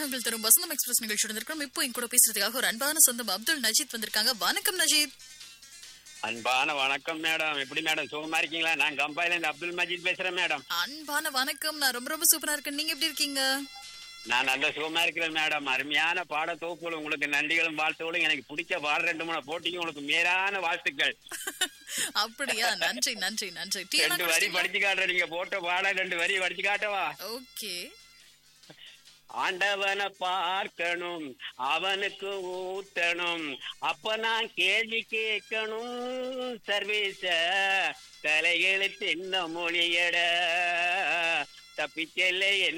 தகவல்கள் தரும் வசந்தம் எக்ஸ்பிரஸ் நிகழ்ச்சி வந்திருக்கோம் இப்போ என் கூட பேசுறதுக்காக ஒரு அன்பான சொந்தம் அப்துல் நஜீத் வந்திருக்காங்க வணக்கம் நஜீத் அன்பான வணக்கம் மேடம் எப்படி மேடம் சுகமா இருக்கீங்களா நான் கம்பாயில இருந்து அப்துல் மஜீத் பேசுறேன் மேடம் அன்பான வணக்கம் நான் ரொம்ப ரொம்ப சூப்பரா இருக்கேன் நீங்க எப்படி இருக்கீங்க நான் நல்ல சுகமா இருக்கிறேன் மேடம் அருமையான பாட தொகுப்புகள் உங்களுக்கு நன்றிகளும் வாழ்த்துகளும் எனக்கு பிடிச்ச பாட ரெண்டு மூணு போட்டிக்கு உங்களுக்கு மேலான வாழ்த்துக்கள் அப்படியா நன்றி நன்றி நன்றி டீ ரெண்டு வரி படிச்சு காட்டுற நீங்க போட்ட பாட ரெண்டு வரி படிச்சு காட்டவா ஓகே ஆண்டவனை பார்க்கணும் அவனுக்கு ஊத்தணும் அப்ப நான் கேள்வி கேட்கணும் சர்வீச தலைகளை தின்ன மொழியட தப்பிச்செல்ல